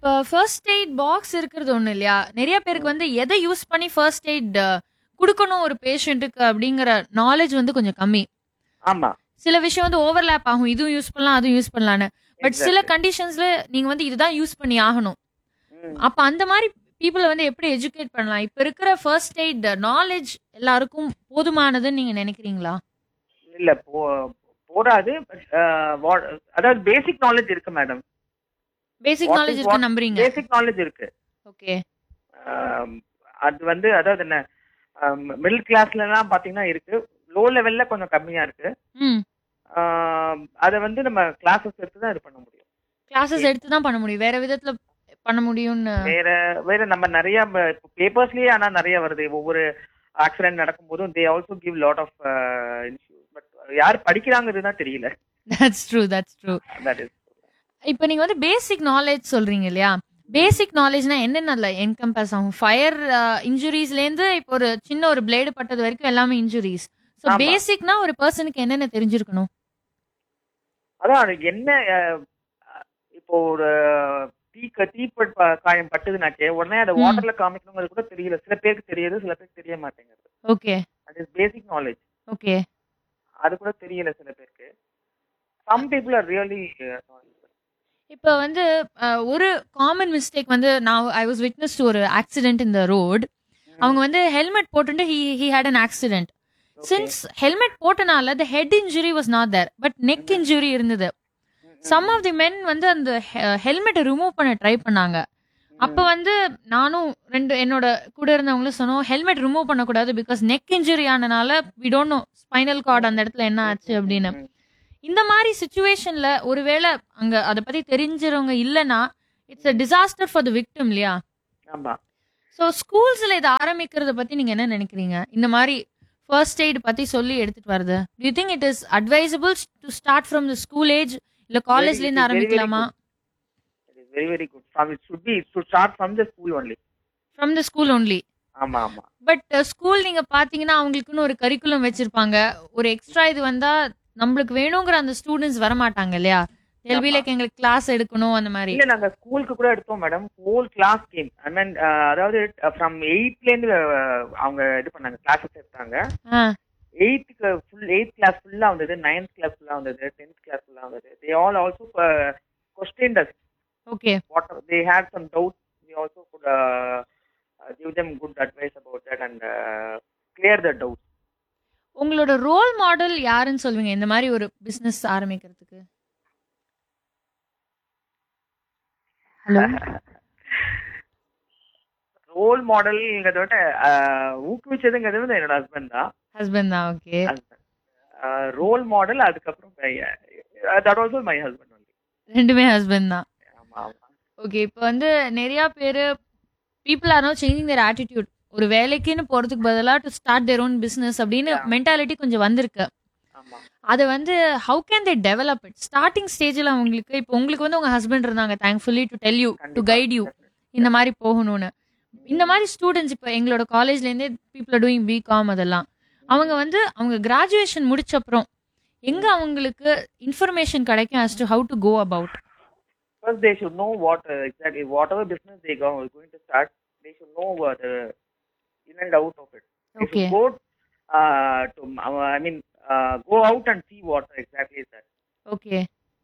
இப்போ first aid box இருக்கிறது ஒண்ணு இல்லையா நிறைய பேருக்கு வந்து எதை யூஸ் பண்ணி ஃபர்ஸ்ட் எய்ட் கொடுக்கணும் ஒரு பேஷண்ட்டுக்கு அப்படிங்கிற நாலேஜ் வந்து கொஞ்சம் கம்மி ஆமா சில விஷயம் வந்து ஓவர்லேப் ஆகும் இதுவும் யூஸ் பண்ணலாம் அதுவும் யூஸ் பண்ணலான்னு பட் சில Exactly. கண்டிஷன்ஸ்ல நீங்க வந்து இதுதான் யூஸ் பண்ணி ஆகணும் ம். அப்ப அந்த மாதிரி பீப்புளை வந்து எப்படி எஜுகேட் பண்ணலாம் இப்ப இருக்கிற ஃபர்ஸ்ட் எய்ட் நாலேஜ் எல்லாருக்கும் போதுமானதுன்னு நீங்க நினைக்கிறீங்களா இல்ல போ போடாது but, uh, what- அதாவது பேசிக் நாலேஜ் இருக்கு madam basic What knowledge is இருக்கு what? நம்புறீங்க பேசிக் நாலேஜ் இருக்கு ஓகே ஆம், அது வந்து அதாவது என்ன மிடில் கிளாஸ்ல எல்லாம் பாத்தீங்கன்னா இருக்கு லோ லெவல்ல கொஞ்சம் கம்மியா இருக்கு ம் ஆம், அதை வந்து நம்ம கிளாஸஸ் எடுத்து தான் இது பண்ண முடியும் கிளாஸஸ் எடுத்து தான் பண்ண முடியும் வேற விதத்துல பண்ண முடியும்னு வேற வேற நம்ம நிறைய பேப்பர்ஸ்லயே ஆனா நிறைய வருது ஒவ்வொரு ஆக்சிடென்ட் நடக்கும்போதும் they also give lot of insure but யார் படிக்கிறாங்கிறது தான் தெரியல that's true that's true that is இப்போ நீங்க வந்து பேசிக் நாலேஜ் சொல்றீங்க இல்லையா பேசிக் நாலேஜ்னா என்னென்ன என்கம்பஸ் ஆகும் ஃபயர் இன்ஜுரிஸ்ல இருந்து இப்போ ஒரு சின்ன ஒரு பிளேடு பட்டது வரைக்கும் எல்லாமே இன்ஜுரிஸ் ஸோ ஆமா. பேசிக்னா ஒரு பர்சனுக்கு என்னென்ன தெரிஞ்சிருக்கணும் அதான் அது என்ன அஹ், இப்போ ஒரு தீ க- தீ பட்- ப- காயம் பட்டுதுனாக்கே உடனே அதை ம். வாட்டர்ல காமிக்கணுங்கிறது கூட தெரியல சில பேருக்கு தெரியுது சில பேருக்கு தெரிய மாட்டேங்குது ஓகே அது இஸ் பேசிக் நாலேஜ் ஓகே அது கூட தெரியல சில பேருக்கு சம் பீப்புள் ஆர் ரியலி இப்போ வந்து அஹ், ஒரு காமன் மிஸ்டேக் வந்து நான் ஐ வாஸ் விட்னஸ் டு ஒரு ஆக்சிடென்ட் இந்த ரோட் அவங்க வந்து ஹெல்மெட் போட்டுட்டு he he had an accident since helmet போட்டனால the head injury was not there but neck injury இருந்தது சம் ஆஃப் தி மென் வந்து அந்த ஹெல்மெட்டை ரிமூவ் பண்ண ட்ரை பண்ணாங்க அப்ப வந்து நானும் ரெண்டு என்னோட கூட இருந்தவங்களும் சொன்னோம் ஹெல்மெட் ரிமூவ் பண்ணக்கூடாது பிகாஸ் நெக் இன்ஜுரி ஆனனால we don't know spinal cord அந்த இடத்துல என்ன ஆச்சு அப்படின்னு இந்த மாதிரி சுச்சுவேஷன்ல ஒருவேளை அங்க அதை பத்தி தெரிஞ்சவங்க இல்லைன்னா it's a disaster for the victim இல்லையா ஆமா ஸோ ஸ்கூல்ஸ்ல இதை ஆரம்பிக்கிறத பத்தி நீங்க என்ன நினைக்கிறீங்க இந்த மாதிரி ஃபர்ஸ்ட் எய்ட் பத்தி சொல்லி எடுத்துட்டு வருது you think it is advisable to start from the school age இல்ல காலேஜ்ல இருந்து Very, very, very ஆரம்பிக்கலாமா it is very very good from it should be it should start from the school only from the school only ஆமா ஆமா but school நீங்க பாத்தீங்கன்னா அவங்களுக்குன்னு ஒரு கரிக்குலம் வச்சிருப்பாங்க ஒரு எக்ஸ்ட்ரா இது வந்தா நம்மளுக்கு வேணுங்கிற அந்த ஸ்டூடெண்ட்ஸ் வர மாட்டாங்க இல்லையா எல்பி ஆமா. லைக் எங்களுக்கு கிளாஸ் எடுக்கணும் அந்த மாதிரி இல்ல நாங்க ஸ்கூலுக்கு கூட எடுத்தோம் madam whole class came I mean அதாவது ஃப்ரம் எயித்ல இருந்து uh, அவங்க இது பண்ணாங்க கிளாஸஸ் எடுத்தாங்க ஆ, எயித்துக்கு ஃபுல் எயித் கிளாஸ் ஃபுல்லா வந்தது நைன்த் கிளாஸ் ஃபுல்லா வந்தது டென்த் கிளாஸ் ஃபுல்லா வந்தது they all also questions okay what they had some doubts we also could uh, uh, give them good advice about that and uh, clear the doubts உங்களோட role model யாருன்னு சொல்லுவீங்க இந்த மாதிரி ஒரு business ஆரம்பிக்கிறதுக்கு hello role மாடல்ங்கிறத விட uh, ஊக்குவிச்சதுங்கிறது வந்து என்னோட ஹஸ்பண்ட் தான் ஹஸ்பண்ட் தான் ஓகே ரோல் மாடல் அதுக்கப்புறம் that also my husband only ரெண்டுமே ஹஸ்பண்ட் தான் ஆமா ஆமா ஓகே இப்போ வந்து நிறைய பேர் people are no changing their attitude ஒரு வேலைக்குன்னு போறதுக்கு பதிலா to start their own business அப்படின்னு Yeah. மென்டாலிட்டி கொஞ்சம் வந்திருக்கு ஆமா அதை வந்து how can they develop it starting ஸ்டேஜில் உங்களுக்கு இப்போ உங்களுக்கு வந்து உங்க ஹஸ்பண்ட் இருந்தாங்க thankfully to tell you to கண்டிப்பா, கைட் யூ definitely. இந்த மாதிரி போகணும்னு இந்த மாதிரி ஸ்டூடெண்ட்ஸ் இப்போ எங்களோட காலேஜ்லேருந்தே பீப்புள் டூயிங் பிகாம் அதெல்லாம் அவங்க வந்து அவங்க கிராஜுவேஷன் முடிச்ச அப்புறம் எங்க அவங்களுக்கு இன்ஃபர்மேஷன் கிடைக்கும் as to how to go about First, they should know what uh, exactly whatever business they go, are going to start. They should know uh, the in and out of it. They Okay. should go uh, to uh, I mean uh, go out and see what exactly is that. ஓகே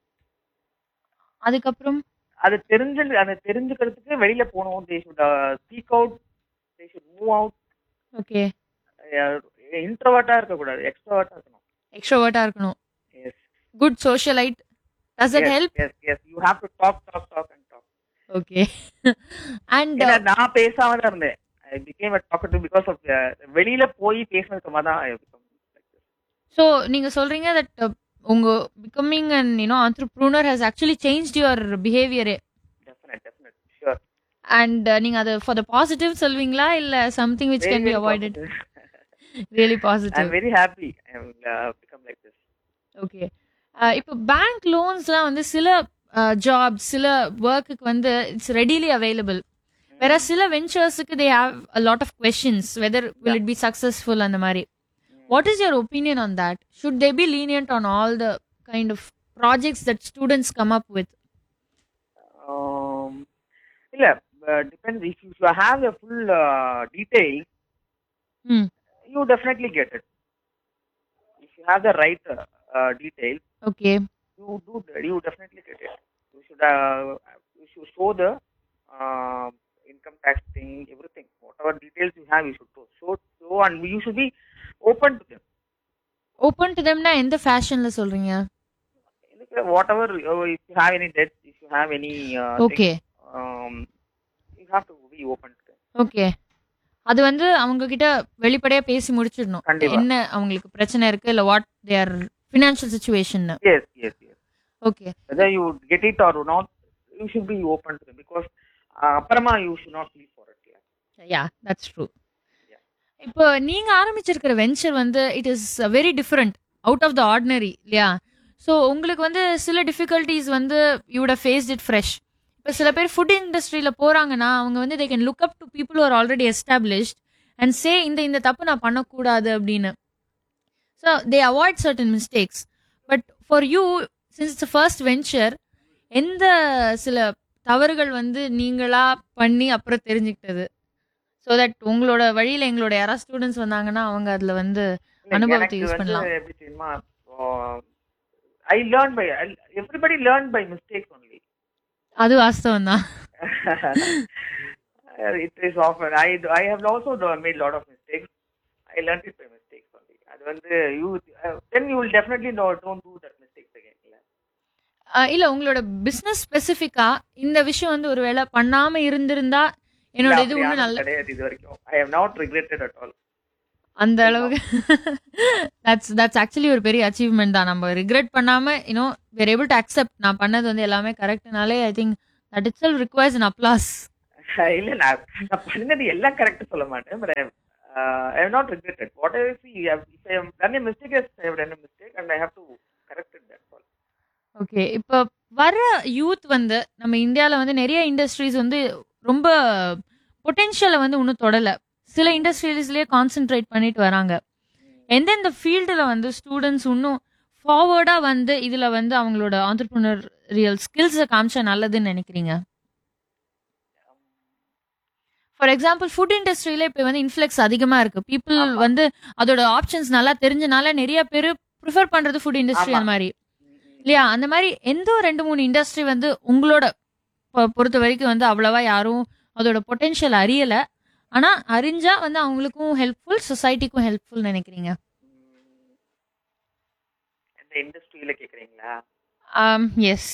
அதுக்கப்புறம் அது தெரிஞ்சு அதை தெரிஞ்சுக்கிறதுக்கு வெளியில போகணும் they should speak out they should move out okay இன்ட்ரோவர்ட்டா இருக்கக்கூடாது எக்ஸ்ட்ரோவர்ட்டா இருக்கணும் எக்ஸ்ட்ரோவர்ட்டா இருக்கணும் yes good socialite does it help yes yes you have to talk talk talk and talk okay and ஏன்னா நான் பேசாம தான் இருந்தேன் I became a talkative because of வெளியில போய் பேசினதுக்கு அப்புறமா தான் I become like this. So நீங்க சொல்றீங்க தட் உங்க becoming and you know entrepreneur has actually change your பிஹேவியரே Definite, definite, sure. அண்ட் நீங்க அது ஃபார் த பாசிட்டிவ் சொல்வீங்களா இல்ல something which Very, can be very avoided positive. Really I'm positive very happy I will uh, become like this. Okay இப்போ bank லோன்ஸ்லாம் வந்து சில job சில ஒர்க்குக்கு வந்து இட்ஸ் ரெடிலி அவைலபிள் வேற சில வெஞ்சர்ஸுக்கு they have a lot of questions whether will it be successful அந்த மாதிரி what is your opinion on that should they be lenient on all the kind of projects that students come up with Um, இல்ல depends if you have a full detail hmm you definitely get it if you have the right uh, uh, details okay you do you definitely get it you should uh, you should show the uh, income tax thing everything whatever details you have you should show show, show and you should be open to them open to தெம்னா எந்த ஃபேஷன்ல சொல்றீங்க whatever uh, if you have any debts if you have any uh, okay things, um, you have to be open to them okay அது வந்து அவங்க கிட்ட வெளிப்படையா பேசி முடிச்சிடணும் கண்டிப்பா. என்ன அவங்களுக்கு பிரச்சனை இருக்கு இல்ல what their financial situation yes yes yes okay whether you get it or not you should be open to them because uh, அப்புறமா you should not feel for it yeah. Yeah that's true Yeah. இப்போ நீங்க ஆரம்பிச்சிருக்கிற venture வந்து it is very different out of the ordinary இல்லையா so உங்களுக்கு வந்து சில difficulties வந்து யூட ஃபேஸ்ட் இட் ஃப்ரெஷ் இப்போ சில பேர் ஃபுட் இண்டஸ்ட்ரியில் போகிறாங்கன்னா அவங்க வந்து they can look up to people are already established and say இந்த இந்த தப்பு நான் பண்ணக்கூடாது அப்படின்னு so they avoid certain mistakes but for you since it's first venture எந்த சில தவறுகள் வந்து நீங்களா பண்ணி அப்புறம் தெரிஞ்சுக்கிட்டது ஸோ தட் உங்களோட வழியில எங்களோட யாராவது ஸ்டூடெண்ட்ஸ் வந்தாங்கன்னா அவங்க அதுல வந்து இல்ல, அனுபவத்தை எனக்கு யூஸ் வந்து பண்ணலாம் எப்படி தெரியுமா I learn by everybody learn by mistakes only அது வாஸ்தவம் தான் it is often I I have also made lot of mistakes I learn it by mistakes only அது வந்து you then you will definitely no don't do that mistakes again இல்ல இல்ல உங்களோட business ஸ்பெசிஃபிக்கா இந்த விஷயம் வந்து ஒருவேளை பண்ணாம இருந்திருந்தா என்னோட இது அப்படி ஒண்ணு ஆனது நல்ல கிடையாது இது வரைக்கும் I have not regretted at all அந்த அளவுக்கு தட்ஸ் தட்ஸ் ஆக்சுவலி ஒரு பெரிய அச்சீவ்மெண்ட் தான் நம்ம ரிக்ரெட் பண்ணாம you know where able to accept நான் பண்ணது வந்து எல்லாமே கரெக்ட்னாலே I think that it sell requires an applause இல்ல நான் நான் பண்ணது எல்லாம் கரெக்ட் சொல்ல மாட்டேன் but I have not regretted whatever see if I have done a mistake I have done a mistake and I have to correct it that's all okay இப்போ வர youth வந்து நம்ம இந்தியாவில் வந்து நிறைய இண்டஸ்ட்ரீஸ் வந்து ரொம்ப பொட்டென்ஷியலை வந்து இன்னும் தொடலை சில இண்டஸ்ட்ரீஸ்லேயே கான்சென்ட்ரேட் பண்ணிட்டு வராங்க எந்தெந்த ஃபீல்டில் வந்து ஸ்டூடெண்ட்ஸ் இன்னும் ஃபார்வர்டாக வந்து இதில் வந்து அவங்களோட ஆண்டர்பிரினர் ரியல் ஸ்கில்ஸை காமிச்சா நல்லதுன்னு நினைக்கிறீங்க ஃபார் எக்ஸாம்பிள் ஃபுட் இண்டஸ்ட்ரியில இப்போ வந்து இன்ஃப்ளெக்ஸ் அதிகமாக இருக்கு பீப்புள் ஆமா. வந்து அதோட ஆப்ஷன்ஸ் நல்லா தெரிஞ்சனால நிறைய பேர் ப்ரிஃபர் பண்றது ஃபுட் இண்டஸ்ட்ரி ஆமா. அந்த மாதிரி இல்லையா அந்த மாதிரி எந்த ஒரு ரெண்டு மூணு இண்டஸ்ட்ரி வந்து உங்களோட பொ- பொறுத்த வரைக்கும் வந்து அவ்வளவா யாரும் அதோட பொட்டென்ஷியல் அறியல ஆனா அறிஞ்சா வந்து அவங்களுக்கும் ஹெல்ப்ஃபுல் சொசைட்டிக்கும் ஹெல்ப்ஃபுல் நினைக்கிறீங்க எந்த இண்டஸ்ட்ரியில கேக்குறீங்களா எஸ்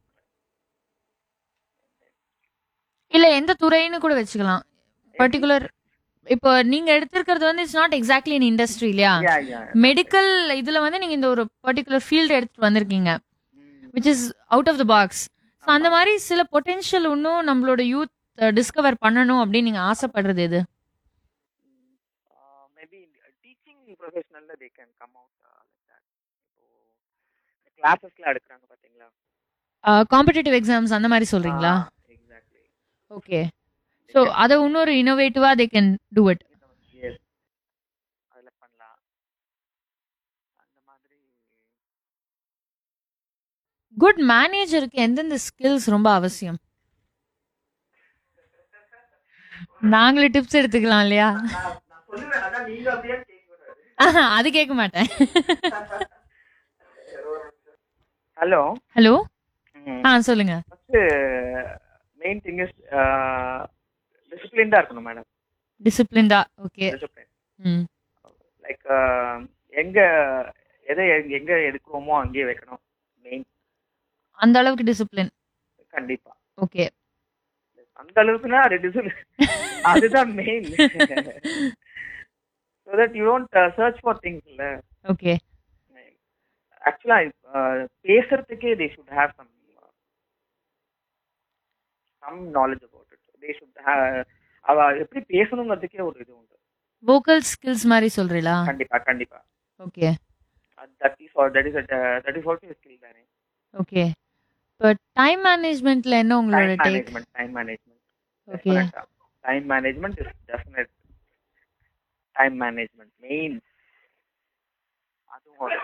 இல்ல எந்த துறைன்னு கூட வச்சுக்கலாம் பர்டிகுலர் இப்போ நீங்க எடுத்திருக்கிறது வந்து it's not exactly in industry இல்லையா யா யா மெடிக்கல் இதுல வந்து நீங்க இந்த ஒரு பர்டிகுலர் ஃபீல்டு எடுத்துட்டு வந்திருக்கீங்க which is out of the box so அந்த மாதிரி சில பொட்டென்ஷியல் இன்னும் நம்மளோட யூத் டிஸ்கவர் பண்ணணும் அப்படின்னு நீங்க ஆசைப்படுறது எது மேபி டீச்சிங் ப்ரொஃபஷனல்ல they can come out like that இப்போ கிளாஸஸ்லாம் எடுக்கிறாங்க பாத்தீங்களா காம்படிட்டிவ் எக்ஸாம்ஸ் அந்த மாதிரி சொல்றீங்களா எக்ஸாக்ட்லி ஓகே ஸோ அதை இன்னொரு இன்னோவேட்டிவா they can do it yes அதுல பண்ணலாம் அந்த மாதிரி குட் மேனேஜருக்கு எந்தெந்த ஸ்கில்ஸ் ரொம்ப அவசியம் நாங்களும் டிப்ஸ் எடுத்துக்கலாம் இல்லையா நான் நான் சொல்லுவேன் அதான் நீங்க அப்படியே கேட்கக்கூடாது ஆஹா, அது கேட்க மாட்டேன் ஹலோ ஹலோ ஆ சொல்லுங்க ஃபர்ஸ்ட் மெயின் திங் இஸ் டிசிப்ளின்டா இருக்கணும் மேடம் டிசிப்ளின்டா ஓகே டிசிப்ளின் ம் லைக் எங்க எதை எங்க- எங்க எடுக்கிறோமோ அங்கேயே வைக்கணும் மெயின் அந்த அளவுக்கு டிசிப்ளின் கண்டிப்பா ஓகே அந்த அளவுக்குன்னா அது டிசிப்ளின் அதுதான் main so that you don't search for things இல்ல ஓகே ஆக்சுவலா பேசுறதுக்கே they should have some some knowledge about it they should அவ எப்படி பேசணுங்கிறதுக்கே ஒரு இது உண்டு வோக்கல் ஸ்கில்ஸ் மாதிரி சொல்றீங்களா கண்டிப்பா கண்டிப்பா okay that is that is that is also skill தானே ஓகே இப்போ டைம் மேனேஜ்மெண்ட்ல என்ன உங்களோட time take management time management okay time management is definite time management main அதுவும்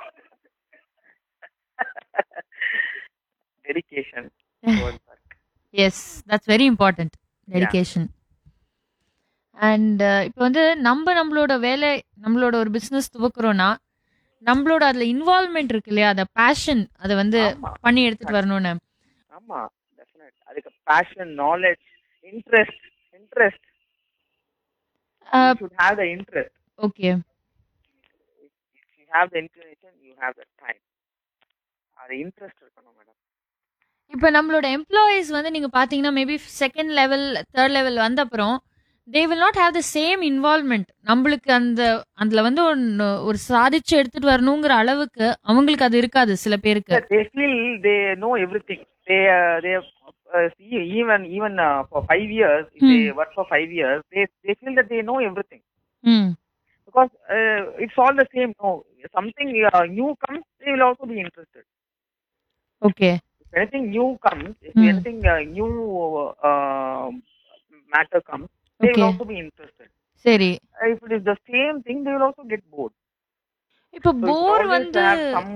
dedication yes that's very important dedication and இப்போ வந்து நம்ம நம்மளோட வேலை நம்மளோட ஒரு பிஸ்னஸ் துவக்குறோம்னா நம்மளோட அதுல இன்வால்மெண்ட் இருக்கு இல்லையா அந்த பேஷன் அதை வந்து ஆமா பண்ணி எடுத்துட்டு வரணும்னு ஆமா டெஃபினட் அதுக்கு passion knowledge interest interest Uh, should have the interest okay if you have the inclination you have the time அது இன்ட்ரெஸ்ட் இருக்கணும் மேடம் இப்போ நம்மளோட எம்ப்ளாயீஸ் வந்து நீங்க பாத்தீங்கன்னா maybe second level third level வந்த அப்புறம் they will not have the same involvement நம்மளுக்கு அந்த அதுல வந்து ஒன்னு ஒரு சாதிச்சு எடுத்துட்டு வரணுங்கிற அளவுக்கு அவங்களுக்கு அது இருக்காது சில பேருக்கு they feel they know everything. They uh, they uh, see even even uh, for five years, if they Hmm. work for five years, they they feel that they know everything ம் because uh, it's all the same. No, something uh, new comes, they will also be interested. Okay If anything new comes, if Hmm. anything uh, new uh, matter comes, they will Okay. also be interested. சரி Uh, if it is the same thing, they will also get bored. இப்போ So it's bore always வந்து to have some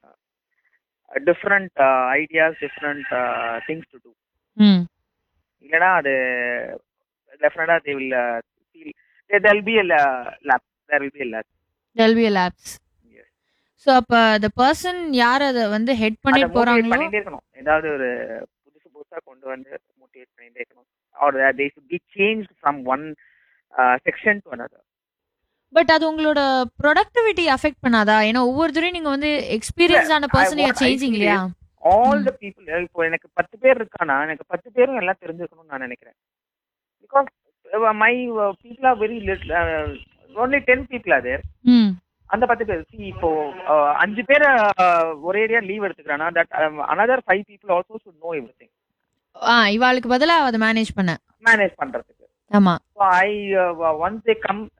uh, different uh, ideas, different uh, things to do. ம் இல்லைன்னா அது டெஃபினட்டா they will feel there be lapse there will be lapse there'll be a lapse so அப்போ the person யார் அதை வந்து head பண்ணிட்டு போறாங்களோ பண்ணிட்டே இருக்கணும் ஏதாவது ஒரு புதுசு புதுசா கொண்டு வந்து மோட்டிவேட் பண்ணிட்டே இருக்கணும் or they should be changed from one uh, section to another பட் அது உங்களோட ப்ரொடக்டிவிட்டி அஃபெக்ட் பண்ணாதா ஏன்னா ஒவ்வொரு தடவையும் நீங்க வந்து எக்ஸ்பீரியன்ஸ் ஆன I- person what I changing feel இல்லையா ஆல் Hmm. த பீப்புள் இப்போ எனக்கு பத்து பேர் இருக்கானா எனக்கு பத்து பேரும் எல்லாம் தெரிஞ்சுக்கணும்னு நான் நினைக்கிறேன் because my people are very only ten people are there hmm அந்த பத்து பேர் see இப்போ அஹ், அஞ்சு பேர் ஒரே ஏரியா லீவ் எடுத்துக்கிறானா that another five people also should know everything ஆ இவாளுக்கு பதிலா அதை மேனேஜ் பண்ண மேனேஜ் பண்றதுக்கு ஆமா so I once they come